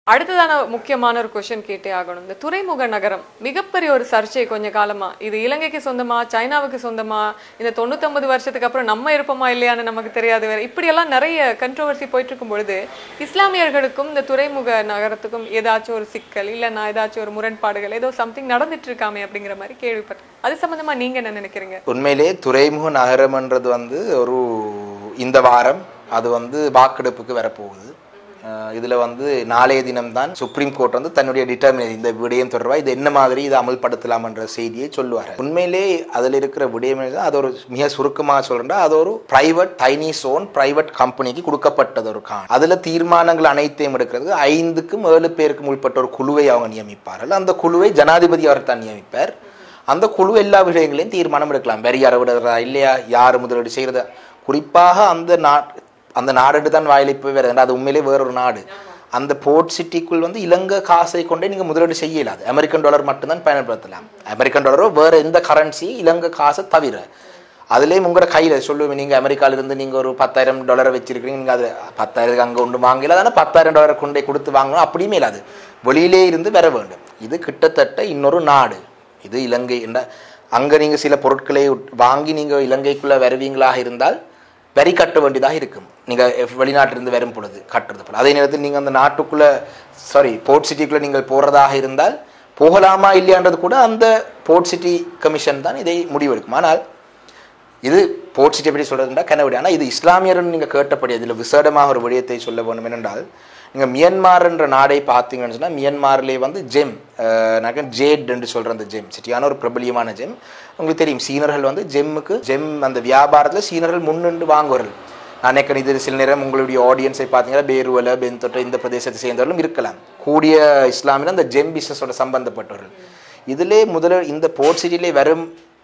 அடுத்ததான முக்கியமான ஒரு கொஸ்டின் கேட்டே ஆகணும் இந்த துறைமுக நகரம் மிகப்பெரிய ஒரு சர்ச்சை கொஞ்ச காலமா இது இலங்கைக்கு சொந்தமா சைனாவுக்கு சொந்தமா இந்த தொண்ணூத்தொன்பது வருஷத்துக்கு அப்புறம் நம்ம இருப்போமா இல்லையான்னு நமக்கு தெரியாது வேற இப்படியெல்லாம் நிறைய கண்ட்ரோவர்சி போயிட்டு இருக்கும் பொழுது இஸ்லாமியர்களுக்கும் இந்த துறைமுக நகரத்துக்கும் ஏதாச்சும் ஒரு சிக்கல் இல்லைன்னா ஏதாச்சும் ஒரு முரண்பாடுகள் ஏதோ சம்திங் நடந்துட்டு இருக்காமே அப்படிங்கிற மாதிரி கேள்விப்பட்டேன் அது சம்பந்தமா நீங்க என்ன நினைக்கிறீங்க உண்மையிலே துறைமுக நகரம்ன்றது வந்து ஒரு இந்த வாரம் அது வந்து வாக்கெடுப்புக்கு வரப்போகுது அஹ் இதுல வந்து நாளைய தினம்தான் சுப்ரீம் கோர்ட் வந்து தன்னுடைய டிட்டர்மினேஷன் இந்த விடயம் தொடர்பாக இது என்ன மாதிரி இதை அமல்படுத்தலாம் என்ற செய்தியை சொல்லுவார் உண்மையிலே அதில் இருக்கிற விடயம் என்னன்னா, அது ஒரு மிக சுருக்கமாக சொல்றேன்னா அது ஒரு பிரைவேட் டைனி சோன் பிரைவேட் கம்பெனிக்கு கொடுக்கப்பட்டது ஒரு கான் அதுல தீர்மானங்கள் அனைத்தையும் எடுக்கிறதுக்கு ஐந்துக்கும் ஏழு பேருக்கும் உட்பட்ட ஒரு குழுவை அவங்க நியமிப்பார்கள் அந்த குழுவை ஜனாதிபதி அவர் தான் நியமிப்பார் அந்த குழு எல்லா விஷயங்களையும் தீர்மானம் எடுக்கலாம் வரி அறவிடுறதா இல்லையா யார் முதலீடு செய்யறதா குறிப்பாக அந்த நா அந்த நாடு தான் வாயிலை போய் வேறு அது உண்மையிலே வேறொரு நாடு அந்த போர்ட் சிட்டிக்குள் வந்து இலங்கை காசை கொண்டே நீங்கள் முதலீடு செய்ய இயலாது அமெரிக்கன் டாலர் மட்டும்தான் பயன்படுத்தலாம் அமெரிக்கன் டாலரோ வேற எந்த கரன்சி இலங்கை காசை தவிர அதுலேயும் உங்களோட கையில் சொல்லுவேன் நீங்கள் அமெரிக்காவிலிருந்து நீங்கள் ஒரு பத்தாயிரம் டாலரை வச்சிருக்கீங்க நீங்கள் அது பத்தாயிரத்துக்கு அங்கே ஒன்று வாங்கல அதனால் பத்தாயிரம் டாலரை கொண்டே கொடுத்து வாங்கணும் அப்படியுமே இல்லாது வெளியிலே இருந்து வர வேண்டும் இது கிட்டத்தட்ட இன்னொரு நாடு இது இலங்கை என்ற அங்கே நீங்கள் சில பொருட்களை உட்- வாங்கி நீங்கள் இலங்கைக்குள்ளே வருவீங்களாக இருந்தால் வரி கட்ட வேண்டியதாக இருக்கும் நீங்கள் வெளிநாட்டிலிருந்து வரும் பொழுது கட்டுறது போல அதே நேரத்தில் நீங்கள் அந்த நாட்டுக்குள்ளே சாரி போர்ட் சிட்டிக்குள்ளே நீங்கள் போகிறதாக இருந்தால் போகலாமா இல்லையான்றது கூட அந்த போர்ட் சிட்டி கமிஷன் தான் இதை முடிவெடுக்கும் ஆனால் இது போர்ட் சிட்டி எப்படி சொல்றதுன்னா கனவடி ஆனால் இது இஸ்லாமியர்னு நீங்கள் கேட்டபடி அதில் விசேடமாக ஒரு விடயத்தை சொல்ல வேண்டும் என்னென்றால் நீங்கள் மியன்மார் என்ற நாடை பார்த்தீங்கன்னு சொன்னால் மியன்மார்லே வந்து ஜெம் நான் ஜேட் என்று சொல்கிற அந்த ஜெம் சிட்டியான ஒரு பிரபலியமான ஜெம் உங்களுக்கு தெரியும் சீனர்கள் வந்து ஜெம்முக்கு ஜெம் அந்த வியாபாரத்தில் சீனர்கள் முன்னின்று வாங்குவார்கள் நான் நினைக்கிறேன் இது சில நேரம் உங்களுடைய ஆடியன்ஸை பார்த்தீங்கன்னா பேருவல பெந்தொட்ட இந்த பிரதேசத்தை சேர்ந்தவர்களும் இருக்கலாம் கூடிய இஸ்லாமியில் அந்த ஜெம் பிஸ்னஸோட சம்பந்தப்பட்டவர்கள் இதிலே முதல்ல இந்த போர்ட் சிட்டிலே வரும்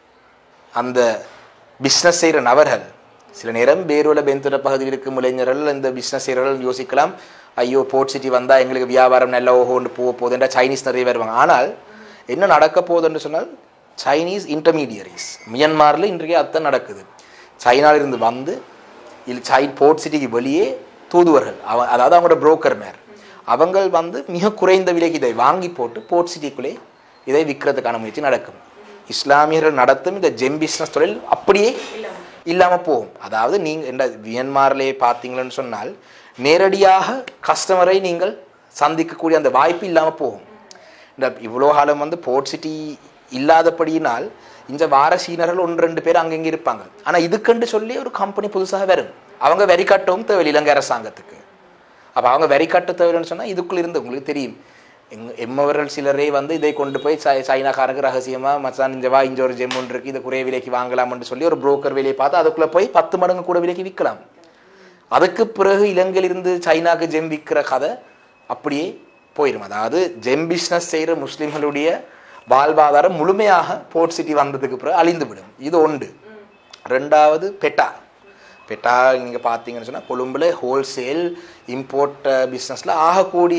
அந்த பிஸ்னஸ் செய்கிற நபர்கள் சில நேரம் பேருவல பெந்துர பகுதியில் இருக்கும் இளைஞர்கள் இந்த பிஸ்னஸ் செய்கிறவர்கள் யோசிக்கலாம் ஐயோ போர்ட் சிட்டி வந்தால் எங்களுக்கு வியாபாரம் நல்ல ஓஹோன்னு போக போகுதுன்றா சைனீஸ் நிறைய வருவாங்க ஆனால் என்ன நடக்க போகுதுன்னு சொன்னால் சைனீஸ் இன்டர்மீடியரிஸ் மியன்மாரில் இன்றைக்கு அத்தான் நடக்குது சைனால இருந்து வந்து இல்லை சை போர்ட் சிட்டிக்கு வெளியே தூதுவர்கள் அவ அதாவது அவங்களோட புரோக்கர் மேர் அவங்க வந்து மிக குறைந்த விலைக்கு இதை வாங்கி போட்டு போர்ட் சிட்டிக்குள்ளே இதை விற்கிறதுக்கான முயற்சி நடக்கும் இஸ்லாமியர்கள் நடத்தும் இந்த ஜெம் பிஸ்னஸ் தொழில் அப்படியே இல்லாமல் போகும் அதாவது நீங்கள் இந்த மியன்மாரிலே பார்த்தீங்கன்னு சொன்னால் நேரடியாக கஸ்டமரை நீங்கள் சந்திக்கக்கூடிய அந்த வாய்ப்பு இல்லாமல் போகும் இந்த இவ்வளோ காலம் வந்து போர்ட் சிட்டி இல்லாதபடியினால் இந்த வார சீனர்கள் ஒன்று ரெண்டு பேர் அங்கங்கே இருப்பாங்க ஆனால் இதுக்குன்னு சொல்லி ஒரு கம்பெனி புதுசாக வரும் அவங்க வரி கட்டவும் தேவை இலங்கை அரசாங்கத்துக்கு அப்போ அவங்க வரி கட்ட தேவைன்னு சொன்னால் இதுக்குள்ள இருந்து உங்களுக்கு தெரியும் எங் எம்மவர்கள் சிலரே வந்து இதை கொண்டு போய் சை சைனாக்காரருக்கு ரகசியமாக மச்சான் இந்த வா இங்க ஒரு ஜெம் ஒன்று இருக்கு இதை குறைய விலைக்கு வாங்கலாம்னு சொல்லி ஒரு புரோக்கர் விலையை பார்த்து அதுக்குள்ளே போய் பத்து மடங்கு கூட விலைக்கு விற்கலாம் அதுக்கு பிறகு இலங்கையிலிருந்து சைனாக்கு ஜெம் விற்கிற கதை அப்படியே போயிடும் அதாவது ஜெம் பிஸ்னஸ் செய்கிற முஸ்லிம்களுடைய வாழ்வாதாரம் முழுமையாக போர்ட் சிட்டி வந்ததுக்கு பிறகு அழிந்து விடும் இது ஒன்று ரெண்டாவது பெட்டா பெட்டா இங்கே பார்த்தீங்கன்னு சொன்னால் கொழும்புல ஹோல்சேல் இம்போர்ட் பிஸ்னஸில் ஆகக்கூடிய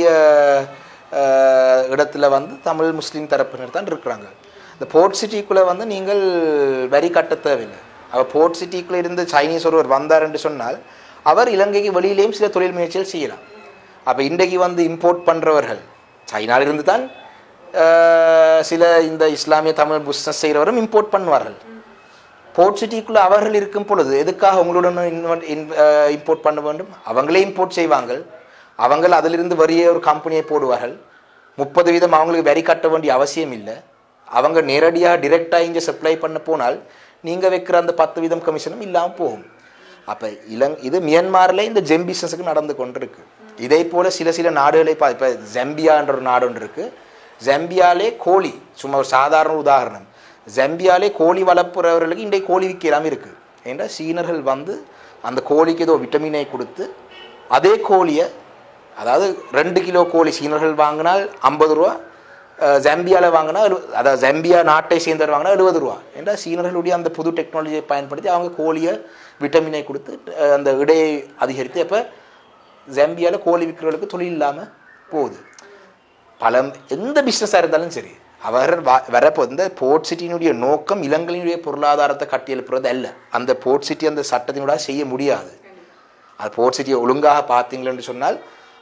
அஹ், இடத்துல வந்து தமிழ் முஸ்லீம் தரப்பினர் தான் இருக்கிறாங்க இந்த போர்ட் சிட்டிக்குள்ளே வந்து நீங்கள் வரி கட்ட தேவையில்லை அவர் போர்ட் சிட்டிக்குள்ளே இருந்து சைனீஸ் ஒருவர் வந்தார் என்று சொன்னால் அவர் இலங்கைக்கு வெளியிலேயும் சில தொழில் முயற்சிகள் செய்யலாம் அப்போ இன்றைக்கு வந்து இம்போர்ட் பண்ணுறவர்கள் சைனாலிருந்து தான் அஹ், சில இந்த இஸ்லாமிய தமிழ் பிஸ்னஸ் செய்கிறவரும் இம்போர்ட் பண்ணுவார்கள் போர்ட் சிட்டிக்குள்ள அவர்கள் இருக்கும் பொழுது எதுக்காக உங்களுடன் இம்போர்ட் பண்ண வேண்டும் அவங்களே இம்போர்ட் செய்வாங்க அவங்க அதிலிருந்து வரிய ஒரு கம்பெனியை போடுவார்கள் முப்பது வீதம் அவங்களுக்கு வரி கட்ட வேண்டிய அவசியம் இல்லை அவங்க நேரடியாக டிரெக்டாக இங்கே சப்ளை பண்ண போனால் நீங்கள் வைக்கிற அந்த பத்து வீதம் கமிஷனும் இல்லாமல் போகும் அப்போ இலங் இது மியன்மாரில் இந்த ஜெம் பிஸ்னஸுக்கு நடந்து கொண்டிருக்கு இதே போல சில சில நாடுகளை பா இப்போ ஜெம்பியான்ற ஒரு நாடு ஒன்று இருக்குது ஜெம்பியாலே கோழி சும்மா ஒரு சாதாரண உதாரணம் ஜெம்பியாலே கோழி வளர்ப்புறவர்களுக்கு இன்றைக்கு கோழி விற்கலாம் இருக்கு ஏன்னா சீனர்கள் வந்து அந்த கோழிக்கு ஏதோ விட்டமினை கொடுத்து அதே கோழியை அதாவது ரெண்டு கிலோ கோழி சீனர்கள் வாங்கினால் ஐம்பது ரூபா ஜம்பியாவில் வாங்கினா எழு அதாவது ஜம்பியா நாட்டை சேர்ந்தவர் வாங்கினா எழுபது ரூபா ஏன்னா சீனர்களுடைய அந்த புது டெக்னாலஜியை பயன்படுத்தி அவங்க கோழியை விட்டமினை கொடுத்து அஹ், அந்த இடையை அதிகரித்து அப்போ ஜம்பியாவில் கோழி விற்கிறவர்களுக்கு தொழில் இல்லாமல் போகுது பல எந்த பிஸ்னஸாக இருந்தாலும் சரி அவர் வ- வரப்போ இந்த போர்ட் சிட்டியினுடைய நோக்கம் இலங்கையினுடைய பொருளாதாரத்தை கட்டியெழுப்புறது அல்ல அந்த போர்ட் சிட்டி அந்த சட்டத்தினூடாக செய்ய முடியாது அது போர்ட் சிட்டியை ஒழுங்காக பார்த்தீங்களன்னு சொன்னால்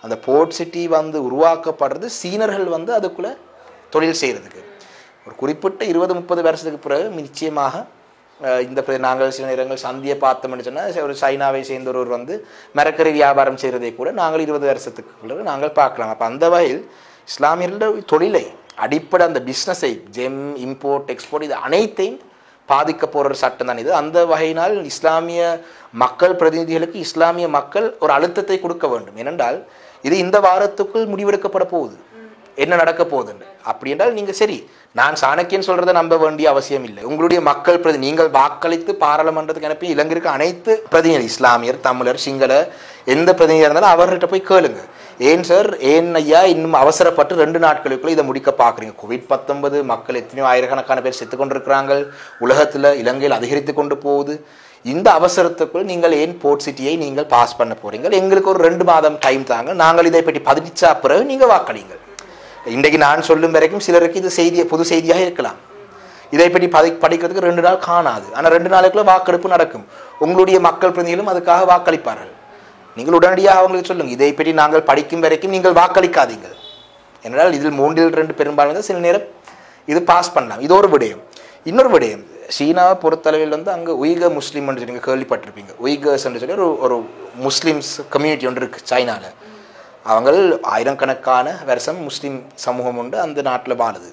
அந்த போர்ட் சிட்டி வந்து உருவாக்கப்படுறது சீனர்கள் வந்து அதுக்குள்ளே தொழில் செய்கிறதுக்கு ஒரு குறிப்பிட்ட இருபது முப்பது வருஷத்துக்கு பிறகு நிச்சயமாக அஹ், இந்த பிர- நாங்கள் சில நேரங்கள் சந்தியை பார்த்தோம்னு சொன்னால் ஒரு சைனாவை சேர்ந்த ஒருவர் வந்து மரக்கறி வியாபாரம் செய்கிறதை கூட நாங்கள் இருபது வருஷத்துக்கு பிறகு நாங்கள் பார்க்கலாம் அப்போ அந்த வகையில் இஸ்லாமியர்களோட தொழிலை அடிப்படை அந்த பிஸ்னஸை ஜெம் இம்போர்ட் எக்ஸ்போர்ட் இது அனைத்தையும் பாதிக்க போகிற ஒரு சட்டம் தான் இது அந்த வகையினால் இஸ்லாமிய மக்கள் பிரதிநிதிகளுக்கு இஸ்லாமிய மக்கள் ஒரு அழுத்தத்தை கொடுக்க வேண்டும் ஏனென்றால் இது இந்த வாரத்துக்குள் முடிவெடுக்கப்பட போகுது என்ன நடக்க போகுதுன்னு அப்படி என்றால் நீங்கள் சரி நான் சாணக்கியன் சொல்றதை நம்ப வேண்டிய அவசியம் இல்லை உங்களுடைய மக்கள் பிரதி நீங்கள் வாக்களித்து பாராளுமன்றத்துக்கு அனுப்பி இலங்கைக்கு அனைத்து பிரதிநிதி இஸ்லாமியர் தமிழர் சிங்கள எந்த பிரதிநிதியாக இருந்தாலும் அவர்கிட்ட போய் கேளுங்க ஏன் சார் ஏன் ஐயா இன்னும் அவசரப்பட்டு ரெண்டு நாட்களுக்குள்ள இதை முடிக்க பார்க்குறீங்க கோவிட் பத்தொன்பது மக்கள் எத்தனையோ ஆயிரக்கணக்கான பேர் செத்து கொண்டிருக்கிறாங்க உலகத்தில் இலங்கையில் அதிகரித்து கொண்டு போகுது இந்த அவசரத்துக்குள் நீங்கள் ஏன் போர்ட் சிட்டியை நீங்கள் பாஸ் பண்ண போறீங்க எங்களுக்கு ஒரு ரெண்டு மாதம் டைம் தாங்க நாங்கள் இதை பற்றி பதிச்சா பிறகு நீங்கள் வாக்களிங்கள் இன்றைக்கு நான் சொல்லும் வரைக்கும் சிலருக்கு இது செய்தி புது செய்தியாக இருக்கலாம் இதை பற்றி பதி படிக்கிறதுக்கு ரெண்டு நாள் காணாது ஆனால் ரெண்டு நாளுக்குள்ள வாக்கெடுப்பு நடக்கும் உங்களுடைய மக்கள் பிரதிநிதிகளும் அதுக்காக வாக்களிப்பார்கள் நீங்கள் உடனடியாக அவங்களுக்கு சொல்லுங்க இதை பற்றி நாங்கள் படிக்கும் வரைக்கும் நீங்கள் வாக்களிக்காதீங்கள் என்றால் இதில் மூன்றில் ரெண்டு பெரும்பான்மை தான் சில நேரம் இது பாஸ் பண்ணலாம் இது ஒரு விடயம் இன்னொரு விடயம் சீனாவை பொறுத்தளவில் வந்து அங்கே உய்க முஸ்லீம் சொல்லி நீங்கள் கேள்விப்பட்டிருப்பீங்க உய்கர்ஸ் சொல்லி ஒரு ஒரு முஸ்லீம்ஸ் கம்யூனிட்டி ஒன்று இருக்குது சைனாவில் அவங்கள் ஆயிரக்கணக்கான வருஷம் முஸ்லீம் சமூகம் உண்டு அந்த நாட்டில் வாழுது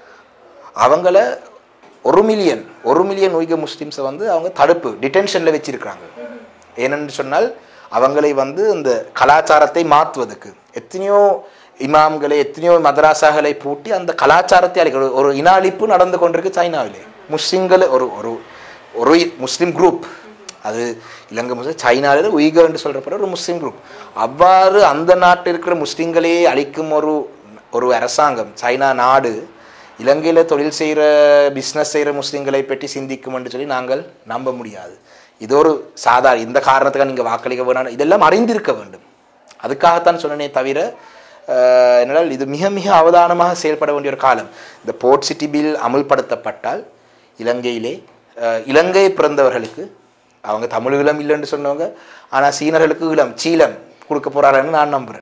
அவங்கள ஒரு மில்லியன் ஒரு மில்லியன் உய்க முஸ்லீம்ஸை வந்து அவங்க தடுப்பு டிடென்ஷனில் வச்சிருக்கிறாங்க ஏனென்று சொன்னால் அவங்களை வந்து இந்த கலாச்சாரத்தை மாற்றுவதற்கு எத்தனையோ இமாம்களை எத்தனையோ மதராசாக்களை பூட்டி அந்த கலாச்சாரத்தை அழிக்க ஒரு- ஒரு இன அழிப்பு நடந்து கொண்டிருக்கு சைனாவிலே முஸ்லிம்கள் ஒரு ஒரு ஒரு முஸ்லீம் குரூப் அது இலங்கை முஸ்லிம் சைனாவில் உய்கர்ன்னு சொல்கிறப்ப ஒரு முஸ்லீம் குரூப் அவ்வாறு அந்த நாட்டில் இருக்கிற முஸ்லீம்களே அழிக்கும் ஒரு ஒரு அரசாங்கம் சைனா நாடு இலங்கையில் தொழில் செய்கிற பிஸ்னஸ் செய்கிற முஸ்லீம்களை பற்றி சிந்திக்கும் என்று சொல்லி நாங்கள் நம்ப முடியாது இது ஒரு சாதாரண இந்த காரணத்துக்காக நீங்கள் வாக்களிக்க வேணாம் இதெல்லாம் அறிந்திருக்க வேண்டும் அதுக்காகத்தான் சொன்னனே தவிர அஹ், என்னடால் இது மிக மிக அவதானமாக செயல்பட வேண்டிய ஒரு காலம் இந்த போர்ட் சிட்டி பில் அமுல்படுத்தப்பட்டால் இலங்கையிலே அஹ், இலங்கை பிறந்தவர்களுக்கு அவங்க தமிழ் இளம் இல்லைன்னு சொன்னவங்க ஆனால் சீனர்களுக்கு இளம் சீலம் கொடுக்க போறாருன்னு நான் நம்புறேன்